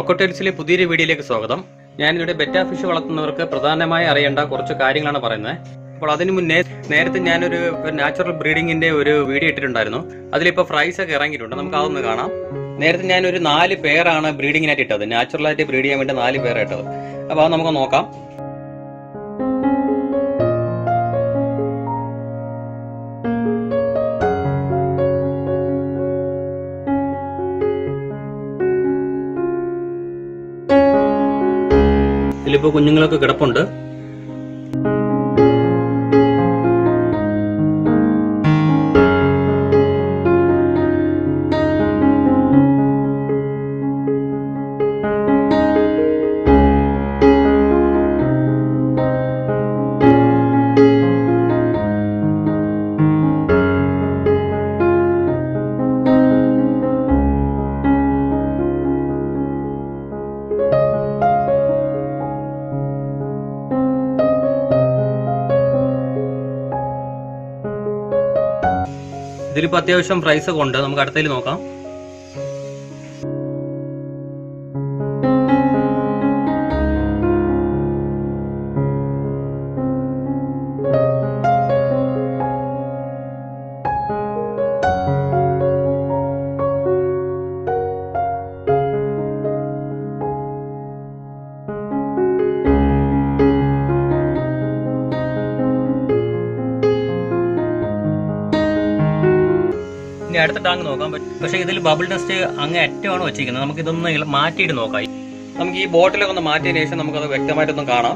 ഒക്കോട്ടേൽസിലെ പുതിയൊരു വീഡിയോയിലേക്ക് സ്വാഗതം ഞാനിവിടെ ബെറ്റ ഫിഷ് വളർത്തുന്നവർക്ക് പ്രധാനമായി അറിയേണ്ട കുറച്ച് കാര്യങ്ങളാണ് പറയുന്നത് അപ്പോൾ അതിന് മുന്നേ നേരത്തെ ഞാനൊരു നാച്ചുറൽ ബ്രീഡിങ്ങിന്റെ ഒരു വീഡിയോ ഇട്ടിട്ടുണ്ടായിരുന്നു അതിലിപ്പോൾ ഫ്രൈസ് ഒക്കെ ഇറങ്ങിയിട്ടുണ്ട് നമുക്ക് അതൊന്ന് കാണാം നേരത്തെ ഞാനൊരു നാല് പേരാണ് ബ്രീഡിങ്ങിനായിട്ട് ഇട്ടത് നാച്ചുറലായിട്ട് ബ്രീഡ് ചെയ്യാൻ വേണ്ടി നാല് പേരാണ് ഇട്ടത് അപ്പോൾ അത് നമുക്ക് നോക്കാം ഇതിലിപ്പോ കുഞ്ഞുങ്ങളൊക്കെ കിടപ്പുണ്ട് ഇതിലിപ്പോ അത്യാവശ്യം പ്രൈസ് ഒക്കെ ഉണ്ട് നമുക്ക് അടുത്തതിൽ നോക്കാം ഇനി അടുത്ത ടാങ്ക് നോക്കാം പക്ഷെ ഇതിൽ ബബിൾ ടെസ്റ്റ് അങ്ങ് അറ്റമാണ് വെച്ചിരിക്കുന്നത് നമുക്ക് ഇതൊന്ന് ഇള- മാറ്റിയിട്ട് നോക്കാം നമുക്ക് ഈ ബോട്ടിലൊക്കെ ഒന്ന് മാറ്റിയതിനു ശേഷം നമുക്കത് വ്യക്തമായിട്ടൊന്ന് കാണാം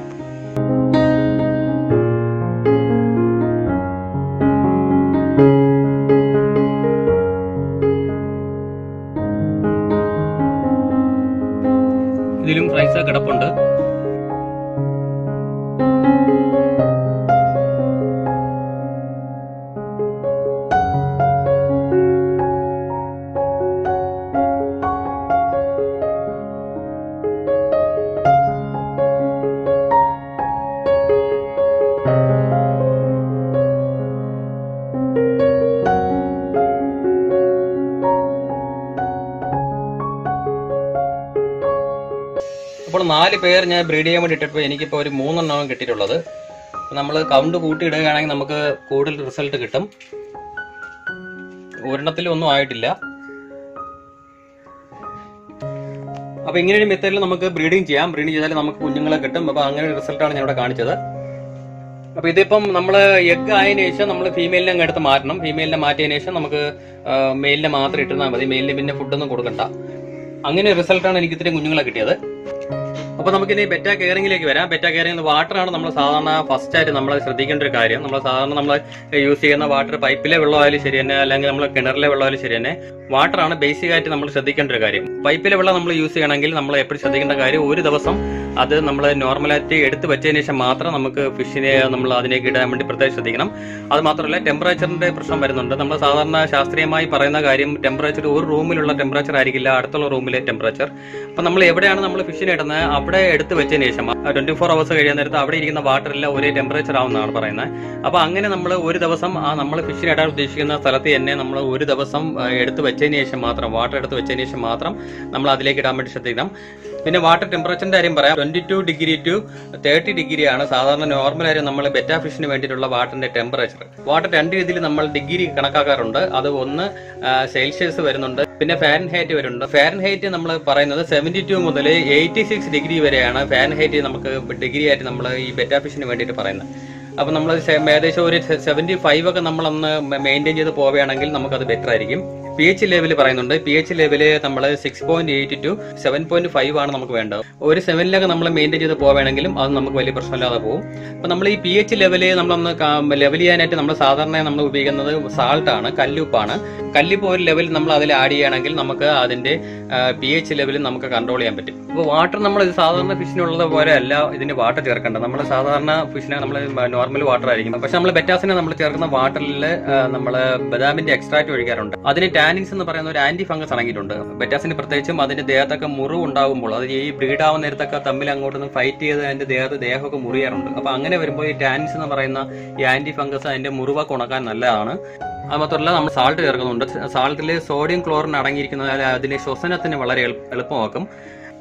ഇതിലും പ്രൈസ് കിടപ്പുണ്ട് അപ്പോൾ നാല് പേർ ഞാൻ ബ്രീഡ് ചെയ്യാൻ വേണ്ടി ഇട്ടപ്പോൾ എനിക്കിപ്പോൾ ഒരു മൂന്നെണ്ണമാണ് കിട്ടിയിട്ടുള്ളത് നമ്മൾ കൗണ്ട് കൂട്ടി ഇടുകയാണെങ്കിൽ നമുക്ക് കൂടുതൽ റിസൾട്ട് കിട്ടും ഒരെണ്ണത്തിൽ ഒന്നും ആയിട്ടില്ല അപ്പൊ ഇങ്ങനെ ഒരു മെത്തേഡിൽ നമുക്ക് ബ്രീഡിങ് ചെയ്യാം ബ്രീഡിങ് ചെയ്താൽ നമുക്ക് കുഞ്ഞുങ്ങളെ കിട്ടും അപ്പൊ അങ്ങനെ ഒരു റിസൾട്ടാണ് ഞാൻ ഇവിടെ കാണിച്ചത് അപ്പൊ ഇതിപ്പം നമ്മൾ എഗ് ആയതിനു ശേഷം നമ്മൾ ഫീമെയിലിനെ അങ്ങ് എടുത്ത് മാറ്റണം ഫീമെയിലിനെ മാറ്റിയതിനു ശേഷം നമുക്ക് മെയിലിനെ മാത്രം ഇട്ടുന്നാൽ മതി മെയിലിന് പിന്നെ ഫുഡൊന്നും കൊടുക്കണ്ട അങ്ങനെ റിസൾട്ടാണ് എനിക്ക് ഇത്രയും കുഞ്ഞുങ്ങളെ കിട്ടിയത് അപ്പൊ നമുക്കിനി ബെറ്റ കെയറിംഗിലേക്ക് വരാം ബെറ്റ കെയറിംഗ് വാട്ടറാണ് നമ്മൾ സാധാരണ ഫസ്റ്റ് ആയിട്ട് നമ്മൾ ശ്രദ്ധിക്കേണ്ട ഒരു കാര്യം നമ്മൾ സാധാരണ നമ്മൾ യൂസ് ചെയ്യുന്ന വാട്ടർ പൈപ്പിലെ വെള്ളമായാലും ശരി തന്നെ അല്ലെങ്കിൽ നമ്മൾ കിണറിലെ വെള്ളമായാലും ശരി തന്നെ വാട്ടറാണ് ബേസിക് ആയിട്ട് നമ്മൾ ശ്രദ്ധിക്കേണ്ട ഒരു കാര്യം പൈപ്പിലെ വെള്ളം നമ്മൾ യൂസ് ചെയ്യണമെങ്കിൽ നമ്മൾ എപ്പോഴും ശ്രദ്ധിക്കേണ്ട കാര്യം ഒരു ദിവസം അത് നമ്മൾ നോർമലായിട്ട് എടുത്ത് വെച്ചതിന് ശേഷം മാത്രം നമുക്ക് ഫിഷിനെ നമ്മൾ അതിലേക്ക് ഇടാൻ വേണ്ടി പ്രത്യേകം ശ്രദ്ധിക്കണം അത് മാത്രമല്ല ടെമ്പറേച്ചറിന്റെ പ്രശ്നം വരുന്നുണ്ട് നമ്മൾ സാധാരണ ശാസ്ത്രീയമായി പറയുന്ന കാര്യം ടെമ്പറേച്ചർ ഒരു റൂമിലുള്ള ടെമ്പറേച്ചർ ആയിരിക്കില്ല അടുത്തുള്ള റൂമിലെ ടെമ്പറേച്ചർ അപ്പൊ നമ്മൾ എവിടെയാണ് നമ്മൾ ഫിഷിനെ ഇടുന്നത് അവിടെ എടുത്ത് വെച്ചതിന് ശേഷം ട്വന്റി ഫോർ അവേഴ്സ് കഴിയാൻ നേരത്ത് അവിടെ ഇരിക്കുന്ന വാട്ടർ എല്ലാം ഒരേ ടെമ്പറേച്ചർ ആവുന്നതാണ് പറയുന്നത് അപ്പൊ അങ്ങനെ നമ്മൾ ഒരു ദിവസം ആ നമ്മൾ ഫിഷിനെ ഇടാൻ ഉദ്ദേശിക്കുന്ന സ്ഥലത്ത് തന്നെ നമ്മൾ ഒരു ദിവസം ആ, എടുത്ത് വെച്ചതിന് ശേഷം മാത്രം വാട്ടർ എടുത്ത് വെച്ചതിന് ശേഷം മാത്രം നമ്മൾ അതിലേക്ക് ഇടാൻ വേണ്ടി ശ്രദ്ധിക്കണം പിന്നെ വാട്ടർ ടെമ്പറേച്ചറിന്റെ കാര്യം പറയാം twenty two degree to thirty degree ആണ് സാധാരണ നോർമൽ ആയിട്ട് നമ്മൾ ബെറ്റാ ഫിഷിന് വേണ്ടിയിട്ടുള്ള വാട്ടറിന്റെ ടെമ്പറേച്ചർ വാട്ടർ രണ്ട് രീതിയിൽ നമ്മൾ ഡിഗ്രി കണക്കാക്കാറുണ്ട് അത് ഒന്ന് സെൽഷ്യസ് വരുന്നുണ്ട് പിന്നെ ഫാൻ ഹൈറ്റ് വരുന്നുണ്ട് ഫാൻ ഹൈറ്റ് നമ്മൾ പറയുന്നത് സെവന്റി ടു മുതൽ എയ്റ്റി സിക്സ് ഡിഗ്രി വരെയാണ് ഫാൻ ഹൈറ്റ് നമുക്ക് ഡിഗ്രി ആയിട്ട് നമ്മൾ ഈ ബെറ്റാ ഫിഷിന് വേണ്ടിയിട്ട് പറയുന്നത് അപ്പൊ നമ്മൾ ഏകദേശം ഒരു സെവന്റി ഫൈവ് ഒക്കെ നമ്മളൊന്ന് മെയിൻറ്റെയിൻ ചെയ്ത് പോവുകയാണെങ്കിൽ നമുക്കത് ബെറ്റർ ആയിരിക്കും പി എച്ച് ലെവൽ പറയുന്നുണ്ട് പി എച്ച് ലെവല് നമ്മൾ six point eight to seven point five ആണ് നമുക്ക് വേണ്ടത് ഒരു സെവനിലൊക്കെ നമ്മൾ മെയിൻറ്റെയിൻ ചെയ്ത് പോവുകയാണെങ്കിലും അത് നമുക്ക് വലിയ പ്രശ്നമില്ലാതെ പോകും അപ്പൊ നമ്മൾ ഈ പി എച്ച് ലെവല് നമ്മളൊന്ന് ലെവൽ ചെയ്യാനായിട്ട് നമ്മൾ സാധാരണ നമ്മൾ ഉപയോഗിക്കുന്നത് സാൾട്ട് ആണ് കല്ലുപ്പാണ് കല്ലുപ്പ് ഒരു ലെവൽ നമ്മൾ അതിൽ ആഡ് ചെയ്യുകയാണെങ്കിൽ നമുക്ക് അതിന്റെ പി എച്ച് ലെവൽ നമുക്ക് കൺട്രോൾ ചെയ്യാൻ പറ്റും അപ്പോൾ വാട്ടർ നമ്മൾ ഇത് സാധാരണ ഫിഷിനുള്ളത് പോലെ അല്ല ഇതിന് വാട്ടർ ചേർക്കേണ്ടത് നമ്മൾ സാധാരണ ഫിഷിനെ നമ്മൾ നോർമൽ വാട്ടർ ആയിരിക്കും പക്ഷെ നമ്മൾ ബെറ്റാസിനെ നമ്മൾ ചേർക്കുന്ന വാട്ടറിൽ നമ്മൾ ബദാമിന്റെ എക്സ്ട്രാക്ട് ഒഴിക്കാറുണ്ട് അതിന് ടാനിൻസ് എന്ന് പറയുന്ന ഒരു ആന്റി ഫംഗസ് അടങ്ങിയിട്ടുണ്ട് ബെറ്റാസിന് പ്രത്യേകിച്ചും അതിന്റെ ദേഹത്തൊക്കെ മുറിവ് ഉണ്ടാകുമ്പോൾ അത് ഈ ബ്രീഡ് ആവുന്ന നേരത്തൊക്കെ തമ്മിൽ അങ്ങോട്ടൊന്ന് ഫൈറ്റ് ചെയ്ത് അതിന്റെ ദേഹത്ത് ദേഹമൊക്കെ മുറിയാറുണ്ട് അപ്പൊ അങ്ങനെ വരുമ്പോൾ ഈ ടാനിൻസ് എന്ന് പറയുന്ന ഈ ആന്റി ഫംഗസ് അതിന്റെ മുറിവൊക്കെ ഉണക്കാൻ നല്ലതാണ് അത് മാത്രമല്ല നമ്മൾ സാൾട്ട് ചേർക്കുന്നുണ്ട് സാൾട്ടിൽ സോഡിയം ക്ലോറിൻ അടങ്ങിയിരിക്കുന്നതിനാൽ അതിന്റെ ശ്വസനത്തിന് വളരെ എളു- എളുപ്പമാക്കും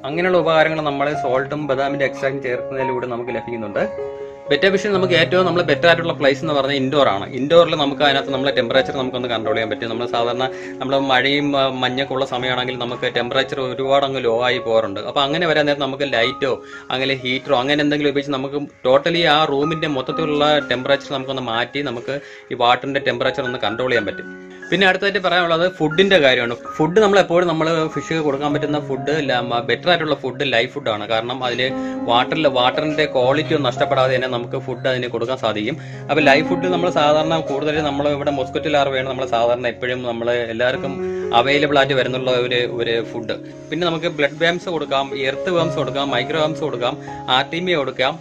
അങ്ങനെയുള്ള ഉപകാരങ്ങൾ നമ്മൾ സോൾട്ടും ബദാമിന്റെ എക്സ്ട്രാക്റ്റും ചേർക്കുന്നതിലൂടെ നമുക്ക് ലഭിക്കുന്നുണ്ട് ബെറ്റർ വിഷൻ നമുക്ക് ഏറ്റവും നമ്മൾ ബെറ്റർ ആയിട്ടുള്ള പ്ലേസ് എന്ന് പറഞ്ഞാൽ ഇൻഡോർ ആണ് ഇൻഡോറിൽ നമുക്ക് അതിനകത്ത് നമ്മളെ ടെമ്പറേച്ചർ നമുക്കൊന്ന് കൺട്രോൾ ചെയ്യാൻ പറ്റും നമ്മൾ സാധാരണ നമ്മൾ മഴയും ആ, മഞ്ഞൊക്കെ ഉള്ള സമയമാണെങ്കിൽ നമുക്ക് ടെമ്പറേച്ചർ ഒരുപാട് അങ്ങ് ലോ ആയി പോകാറുണ്ട് അപ്പോൾ അങ്ങനെ വരാൻ നേരത്ത് നമുക്ക് ലൈറ്റോ അങ്ങനെ ഹീറ്ററോ അങ്ങനെ എന്തെങ്കിലും ഉപയോഗിച്ച് നമുക്ക് ടോട്ടലി ആ റൂമിന്റെ മൊത്തത്തിലുള്ള ടെമ്പറേച്ചർ നമുക്കൊന്ന് മാറ്റി നമുക്ക് ഈ വാട്ടറിന്റെ ടെമ്പറേച്ചർ ഒന്ന് കൺട്രോൾ ചെയ്യാൻ പറ്റും പിന്നെ അടുത്തായിട്ട് പറയാനുള്ളത് ഫുഡിന്റെ കാര്യമാണ് ഫുഡ് നമ്മൾ എപ്പോഴും നമ്മൾ ഫിഷ് കൊടുക്കാൻ പറ്റുന്ന ഫുഡ് ബെറ്റർ ആയിട്ടുള്ള ഫുഡ് ലൈഫ് ഫുഡാണ് കാരണം അതിൽ വാട്ടറിൽ വാട്ടറിന്റെ ക്വാളിറ്റി ഒന്നും നഷ്ടപ്പെടാതെ തന്നെ നമുക്ക് ഫുഡ് അതിന് കൊടുക്കാൻ സാധിക്കും അപ്പോൾ ലൈഫ് ഫുഡ് നമ്മൾ സാധാരണ കൂടുതൽ നമ്മൾ ഇവിടെ മൊസ്കറ്റ് ലാർവയാണ് നമ്മൾ സാധാരണ എപ്പോഴും നമ്മൾ എല്ലാവർക്കും അവൈലബിൾ ആയിട്ട് വരുന്നുള്ള ഒരു ഒരു ഫുഡ് പിന്നെ നമുക്ക് ബ്ലഡ് വേംസ് കൊടുക്കാം എർത്ത് വേംസ് കൊടുക്കാം മൈക്രോ വേംസ് കൊടുക്കാം ആർട്ടിമിയ കൊടുക്കാം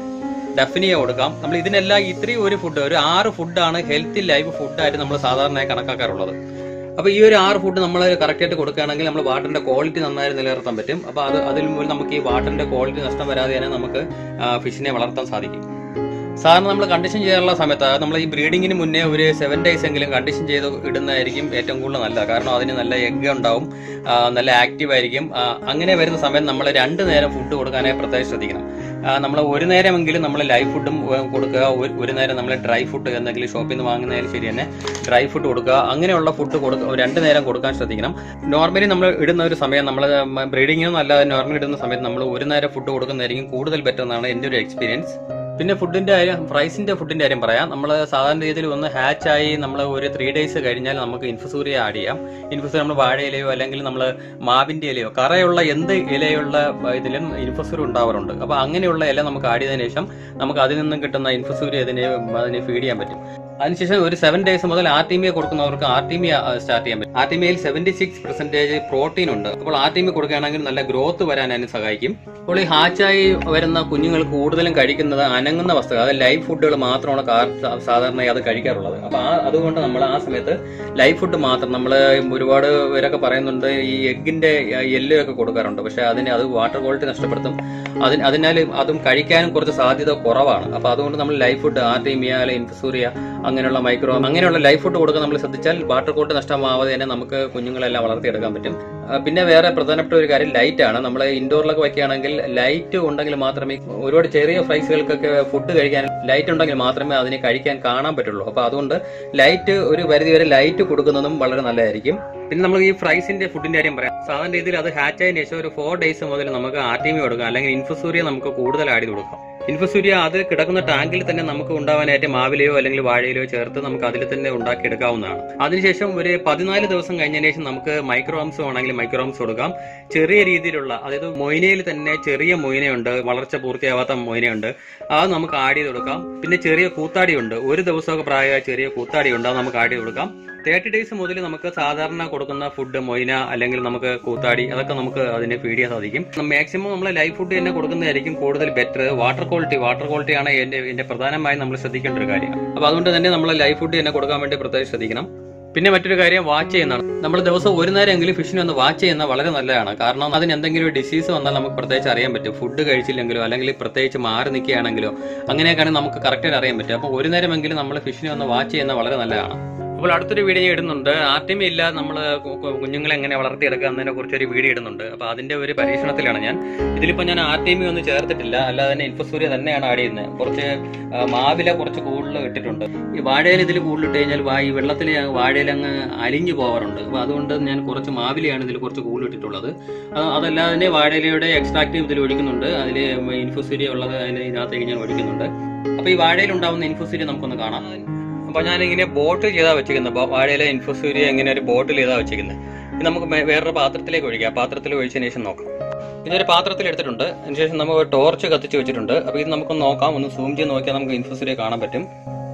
ഡെഫിനിയ കൊടുക്കാം നമ്മൾ ഇതിനെല്ലാം ഇത്രയും ഒരു ഫുഡ് ഒരു ആറ് ഫുഡാണ് ഹെൽത്തി ലൈഫ് ഫുഡായിട്ട് നമ്മൾ സാധാരണയായി കണക്കാക്കാറുള്ളത് അപ്പൊ ഈ ഒരു ആറ് ഫുഡ് നമ്മൾ കറക്റ്റ് ആയിട്ട് കൊടുക്കുകയാണെങ്കിൽ നമ്മൾ വാട്ടറിന്റെ ക്വാളിറ്റി നന്നായി നിലനിർത്താൻ പറ്റും അപ്പൊ അത് അതിൽ മൂലം നമുക്ക് ഈ വാട്ടറിന്റെ ക്വാളിറ്റി നഷ്ടം വരാതെ തന്നെ നമുക്ക് ഫിഷിനെ വളർത്താൻ സാധിക്കും സാധാരണ നമ്മൾ കണ്ടീഷൻ ചെയ്യാനുള്ള സമയത്ത് നമ്മൾ ഈ ബ്രീഡിങ്ങിന് മുന്നേ ഒരു സെവൻ ഡേയ്സ് എങ്കിലും കണ്ടീഷൻ ചെയ്ത് ഇടുന്നതായിരിക്കും ഏറ്റവും കൂടുതൽ നല്ലത് കാരണം അതിന് നല്ല എഗ് ഉണ്ടാവും ആ, നല്ല ആക്റ്റീവ് ആയിരിക്കും ആ, അങ്ങനെ വരുന്ന സമയത്ത് നമ്മൾ രണ്ട് നേരം ഫുഡ് കൊടുക്കാനായി പ്രത്യേകം ശ്രദ്ധിക്കണം നമ്മൾ ഒരു നേരമെങ്കിലും നമ്മൾ ലൈവ് ഫുഡും ഏഹ്, കൊടുക്കുക ഒരു- ഒരു നേരം നമ്മൾ ഡ്രൈ ഫുഡ് എന്തെങ്കിലും ഷോപ്പിൽ നിന്ന് വാങ്ങുന്നതിൽ ശരി തന്നെ ഡ്രൈ ഫുഡ് കൊടുക്കുക അങ്ങനെയുള്ള ഫുഡ് കൊടുക്കുക രണ്ട് നേരം കൊടുക്കാൻ ശ്രദ്ധിക്കണം നോർമലി നമ്മൾ ഇടുന്ന ഒരു സമയം നമ്മൾ ബ്രീഡിങ്ങിനും അല്ലാതെ നോർമലി ഇടുന്ന സമയത്ത് നമ്മൾ ഒരു നേരം ഫുഡ് കൊടുക്കുന്നതായിരിക്കും കൂടുതൽ ബെറ്റർ എന്നാണ് എൻ്റെ ഒരു എക്സ്പീരിയൻസ് പിന്നെ ഫുഡിന്റെ കാര്യം പ്രൈസിന്റെ ഫുഡിന്റെ കാര്യം പറയാം നമ്മൾ സാധാരണ രീതിയിൽ ഒന്ന് ഹാച്ച് ആയി നമ്മൾ ഒരു ത്രീ ഡേയ്സ് കഴിഞ്ഞാൽ നമുക്ക് ഇൻഫസൂരിയ ആഡ് ചെയ്യാം ഇൻഫസൂരി നമ്മൾ വാഴയിലയോ അല്ലെങ്കിൽ നമ്മൾ മാവിന്റെ ഇലയോ കറയുള്ള എന്ത് ഇലയുള്ള ഇതിലും ഇൻഫസൂരി ഉണ്ടാവാറുണ്ട് അപ്പൊ അങ്ങനെയുള്ള ഇല നമുക്ക് ആഡ് ചെയ്തതിനു ശേഷം നമുക്ക് അതിൽ നിന്നും കിട്ടുന്ന ഇൻഫസൂരി അതിനെ അതിനെ ഫീഡ് ചെയ്യാൻ പറ്റും അതിനുശേഷം ഒരു സെവൻ ഡേയ്സ് മുതൽ ആർട്ടിമിയ കൊടുക്കുന്നവർക്ക് ആർട്ടിമിയ സ്റ്റാർട്ട് ചെയ്യാൻ പറ്റും ആർട്ടിമിയയിൽ സെവന്റി സിക്സ് പെർസെന്റേജ് പ്രോട്ടീൻ ഉണ്ട് അപ്പോൾ ആർട്ടിമിയ കൊടുക്കുകയാണെങ്കിൽ നല്ല ഗ്രോത്ത് വരാൻ അതിന് സഹായിക്കും അപ്പോൾ ഈ ഹാച്ചായി വരുന്ന കുഞ്ഞുങ്ങൾ കൂടുതലും കഴിക്കുന്നത് അനങ്ങുന്ന വസ്തുക്കൾ അതായത് ലൈവ് ഫുഡുകൾ മാത്രമാണ് കാർ- സാ- സാധാരണ അത് കഴിക്കാറുള്ളത് അപ്പൊ ആ അതുകൊണ്ട് നമ്മൾ ആ സമയത്ത് ലൈവ് ഫുഡ് മാത്രം നമ്മൾ ഒരുപാട് പേരൊക്കെ പറയുന്നുണ്ട് ഈ എഗ്ഗിന്റെ എല്ലോ ഒക്കെ കൊടുക്കാറുണ്ട് പക്ഷെ അതിന് അത് വാട്ടർ ക്വാളിറ്റി നഷ്ടപ്പെടുത്തും അതിന് അതിനാൽ അതും കഴിക്കാനും കുറച്ച് സാധ്യത കുറവാണ് അപ്പൊ അതുകൊണ്ട് നമ്മൾ ലൈവ് ഫുഡ് ആർട്ടീമിയ അല്ലെങ്കിൽ ഇൻഫസൂറിയ അങ്ങനെയുള്ള മൈക്രോ അങ്ങനെയുള്ള ലൈവ് ഫുഡ് കൊടുക്കാൻ നമ്മൾ ശ്രദ്ധിച്ചാൽ വാട്ടർ ക്വാളിറ്റി നഷ്ടമാവാതെ തന്നെ നമുക്ക് കുഞ്ഞുങ്ങളെല്ലാം വളർത്തിയെടുക്കാൻ പറ്റും ആ, പിന്നെ വേറെ പ്രധാനപ്പെട്ട ഒരു കാര്യം ലൈറ്റ് ആണ് നമ്മൾ ഇൻഡോറിലൊക്കെ വെക്കുകയാണെങ്കിൽ ലൈറ്റ് ഉണ്ടെങ്കിൽ മാത്രമേ ഒരുപാട് ചെറിയ ഫ്രൈസുകൾക്കൊക്കെ ഫുഡ് കഴിക്കാൻ ലൈറ്റ് ഉണ്ടെങ്കിൽ മാത്രമേ അതിനെ കഴിക്കാൻ കാണാൻ പറ്റുള്ളൂ അപ്പൊ അതുകൊണ്ട് ലൈറ്റ് ഒരു പരിധി വരെ ലൈറ്റ് കൊടുക്കുന്നതും വളരെ നല്ലതായിരിക്കും പിന്നെ നമ്മൾ ഈ ഫ്രൈസിന്റെ ഫുഡിന്റെ കാര്യം പറയാം സാധാരണ രീതിയിൽ അത് ഹാച്ച് ആയതിനു ശേഷം ഒരു ഫോർ ഡേയ്സ് മുതൽ നമുക്ക് ആർട്ടിമി കൊടുക്കാം അല്ലെങ്കിൽ ഇൻഫസൂരിയ നമുക്ക് കൂടുതൽ ആഡ് ചെയ്ത് കൊടുക്കാം ഇൻഫസൂരിയ അത് കിടക്കുന്ന ടാങ്കിൽ തന്നെ നമുക്ക് ഉണ്ടാവാനായിട്ട് മാവിലയോ അല്ലെങ്കിൽ വാഴയിലയോ ചേർത്ത് നമുക്ക് അതിൽ തന്നെ ഉണ്ടാക്കിയെടുക്കാവുന്നതാണ് അതിനുശേഷം ഒരു പതിനാല് ദിവസം കഴിഞ്ഞതിന് ശേഷം നമുക്ക് മൈക്രോംസ് ആണെങ്കിൽ മൈക്രോംസ് കൊടുക്കാം ചെറിയ രീതിയിലുള്ള അതായത് മൊയിനയിൽ തന്നെ ചെറിയ മൊയിനയുണ്ട് വളർച്ച പൂർത്തിയാവാത്ത മൊയിനയുണ്ട് അത് നമുക്ക് ആഡ് ചെയ്ത് കൊടുക്കാം പിന്നെ ചെറിയ കൂത്താടിയുണ്ട് ഒരു ദിവസമൊക്കെ പ്രായമായ ചെറിയ കൂത്താടിയുണ്ട് അത് നമുക്ക് ആഡ് ചെയ്ത് കൊടുക്കാം തേർട്ടി ഡേയ്സ് മുതൽ നമുക്ക് സാധാരണ കൊടുക്കുന്ന ഫുഡ് മൊയിന അല്ലെങ്കിൽ നമുക്ക് കൂത്താടി അതൊക്കെ നമുക്ക് അതിനെ ഫീഡ് ചെയ്യാൻ സാധിക്കും മാക്സിമം നമ്മൾ ലൈഫ് ഫുഡ് തന്നെ കൊടുക്കുന്നതായിരിക്കും കൂടുതൽ better water quality water quality ആണ് എന്റെ എന്റെ പ്രധാനമായും നമ്മൾ ശ്രദ്ധിക്കേണ്ട ഒരു കാര്യം അപ്പൊ അതുകൊണ്ട് തന്നെ നമ്മൾ ലൈഫ് ഫുഡ് തന്നെ കൊടുക്കാൻ വേണ്ടി പ്രത്യേകം ശ്രദ്ധിക്കണം പിന്നെ മറ്റൊരു കാര്യം വാച്ച് ചെയ്യുന്നതാണ് നമ്മൾ ദിവസം ഒരു നേരമെങ്കിലും ഫിഷിനെ ഒന്ന് വാച്ച് ചെയ്യുന്നത് വളരെ നല്ലതാണ് കാരണം അതിന് എന്തെങ്കിലും ഒരു ഡിസീസ് വന്നാൽ നമുക്ക് പ്രത്യേകിച്ച് അറിയാൻ പറ്റും ഫുഡ് കഴിച്ചില്ലെങ്കിലോ അല്ലെങ്കിൽ പ്രത്യേകിച്ച് മാറി നിൽക്കുകയാണെങ്കിലോ അങ്ങനെയൊക്കെയാണെങ്കിൽ നമുക്ക് കറക്റ്റായിട്ട് അറിയാൻ പറ്റും അപ്പോൾ ഒരു നേരമെങ്കിലും നമ്മൾ ഫിഷിനെ ഒന്ന് വാച്ച് ചെയ്യുന്നത് വളരെ നല്ലതാണ് അപ്പോൾ അടുത്തൊരു വീഡിയോ ഞാൻ ഇടുന്നുണ്ട് ആർട്ടിമി ഇല്ല നമ്മൾ കുഞ്ഞുങ്ങളെ എങ്ങനെ വളർത്തിയെടുക്കുക എന്നതിനെ കുറിച്ച് ഒരു വീഡിയോ ഇടുന്നുണ്ട് അപ്പോൾ അതിന്റെ ഒരു പരീക്ഷണത്തിലാണ് ഞാൻ ഇതിലിപ്പോൾ ഞാൻ ആർട്ടിമി ഒന്നും ചേർത്തിട്ടില്ല അല്ലാതെ തന്നെ ഇൻഫസൂര്യ തന്നെയാണ് ആഡ് ചെയ്യുന്നത് കുറച്ച് ആ, മാവില കുറച്ച് കൂടുതൽ ഇട്ടിട്ടുണ്ട് ഈ വാഴയില ഇതിൽ കൂടുതൽ ഇട്ട് കഴിഞ്ഞാൽ വാ- ഈ വെള്ളത്തിൽ വാഴയില അങ്ങ് അലിഞ്ഞു പോകാറുണ്ട് അപ്പോൾ അതുകൊണ്ട് ഞാൻ കുറച്ച് മാവിലയാണ് ഇതിൽ കുറച്ച് കൂടുതൽ ഇട്ടിട്ടുള്ളത് ആ, അതല്ലാതെ തന്നെ വാഴയിലയുടെ എക്സ്ട്രാക്റ്റീവ് ഇതിൽ ഒഴിക്കുന്നുണ്ട് അതിൽ ഇൻഫസൂര്യ ഉള്ളത് അതിന് ഇതിനകത്തേക്ക് ഞാൻ ഒഴിക്കുന്നുണ്ട് അപ്പോൾ ഈ വാഴയിൽ ഉണ്ടാവുന്ന ഇൻഫസൂര്യ നമുക്കൊന്ന് കാണാം അപ്പൊ ഞാൻ ഇങ്ങനെ ബോട്ടിൽ ചെയ്താ വെച്ചിരിക്കുന്നത് വാഴയിലെ ഇൻഫോസൂരിയ ഇങ്ങനെ ഒരു ബോട്ടിൽ ചെയ്താ വെച്ചിരിക്കുന്നത് ഇത് നമുക്ക് മേ- വേറൊരു പാത്രത്തിലേക്ക് ഒഴിക്കാം പാത്രത്തിൽ ഒഴിച്ചതിന് ശേഷം നോക്കാം ഇതൊരു പാത്രത്തിൽ എടുത്തിട്ടുണ്ട് അതിനുശേഷം നമുക്ക് ടോർച്ച് കത്തിച്ച് വെച്ചിട്ടുണ്ട് അപ്പൊ ഇത് നമുക്കൊന്ന് നോക്കാം ഒന്ന് സൂം ചെയ്ത് നോക്കിയാൽ നമുക്ക് ഇൻഫോസൂരിയ കാണാൻ പറ്റും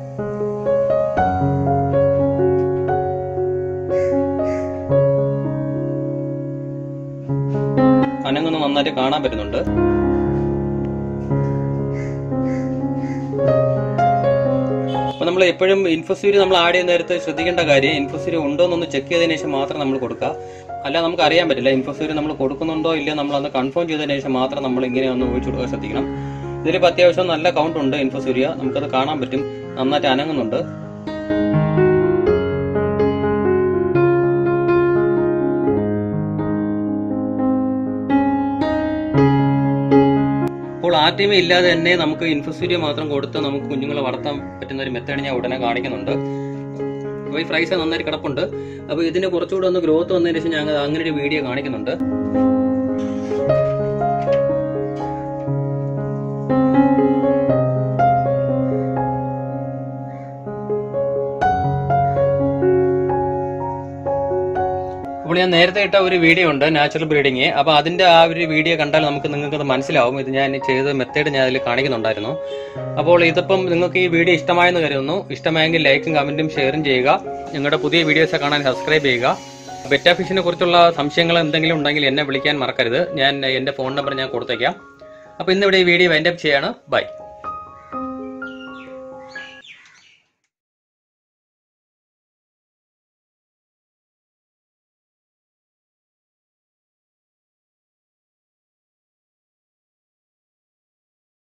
അനങ്ങൊന്ന് നന്നായിട്ട് കാണാൻ പറ്റുന്നുണ്ട് അപ്പൊ നമ്മൾ എപ്പോഴും ഇൻഫോസൂരി നമ്മൾ ആഡ് ചെയ്യുന്ന നേരത്ത് ശ്രദ്ധിക്കേണ്ട കാര്യം ഇൻഫോസൂരി ഉണ്ടോ എന്നൊന്ന് ചെക്ക് ചെയ്തതിനു ശേഷം മാത്രം നമ്മൾ കൊടുക്കുക അല്ല നമുക്ക് അറിയാൻ പറ്റില്ല ഇൻഫോസൂരി നമ്മൾ കൊടുക്കുന്നുണ്ടോ ഇല്ലയോ നമ്മൾ അന്ന് കൺഫേം ചെയ്തതിനു ശേഷം മാത്രം നമ്മൾ ഇങ്ങനെ ഒന്ന് ഒഴിച്ചു കൊടുക്കാൻ ശ്രദ്ധിക്കണം ഇതിലിപ്പോൾ അത്യാവശ്യം നല്ല കൗണ്ട് ഉണ്ട് ഇൻഫോസൂരിയ നമുക്കത് കാണാൻ പറ്റും നന്നായിട്ട് അനങ്ങുന്നുണ്ട് ആർ ടി ഇല്ലാതെ തന്നെ നമുക്ക് ഇൻഫസൂര്യ മാത്രം കൊടുത്ത് നമുക്ക് കുഞ്ഞുങ്ങളെ വളർത്താൻ പറ്റുന്ന ഒരു മെത്തേഡ് ഞാൻ ഉടനെ കാണിക്കുന്നുണ്ട് അപ്പോൾ ഈ ഫ്രൈസ് നന്നായിട്ട് കിടപ്പുണ്ട് അപ്പോൾ ഇതിന് കുറച്ചുകൂടെ ഒന്ന് ഗ്രോത്ത് വന്നതിന് ശേഷം ഞങ്ങൾ അങ്ങനെ ഒരു വീഡിയോ കാണിക്കുന്നുണ്ട് അപ്പോൾ ഞാൻ നേരത്തെ ഇട്ട ഒരു വീഡിയോ ഉണ്ട് നാച്ചുറൽ ബ്രീഡിങ് അപ്പോൾ അതിന്റെ ആ ഒരു വീഡിയോ കണ്ടാൽ നമുക്ക് നിങ്ങൾക്ക് അത് മനസ്സിലാവും ഇത് ഞാൻ ചെയ്ത മെത്തേഡ് ഞാൻ അതിൽ കാണിക്കുന്നുണ്ടായിരുന്നു അപ്പോൾ ഇതിപ്പം നിങ്ങൾക്ക് ഈ വീഡിയോ ഇഷ്ടമായെന്ന് കരുതുന്നു ഇഷ്ടമായെങ്കിൽ ലൈക്കും കമന്റും ഷെയറും ചെയ്യുക ഞങ്ങളുടെ പുതിയ വീഡിയോസ് കാണാൻ സബ്സ്ക്രൈബ് ചെയ്യുക ബെറ്റാ ഫിഷിനെ കുറിച്ചുള്ള സംശയങ്ങൾ എന്തെങ്കിലും ഉണ്ടെങ്കിൽ എന്നെ വിളിക്കാൻ മറക്കരുത് ഞാൻ എന്റെ ഫോൺ നമ്പർ ഞാൻ കൊടുത്തേക്കാം അപ്പോൾ ഇന്നിവിടെ ഈ വീഡിയോ വൈൻഡപ്പ് ചെയ്യാണ് ബൈ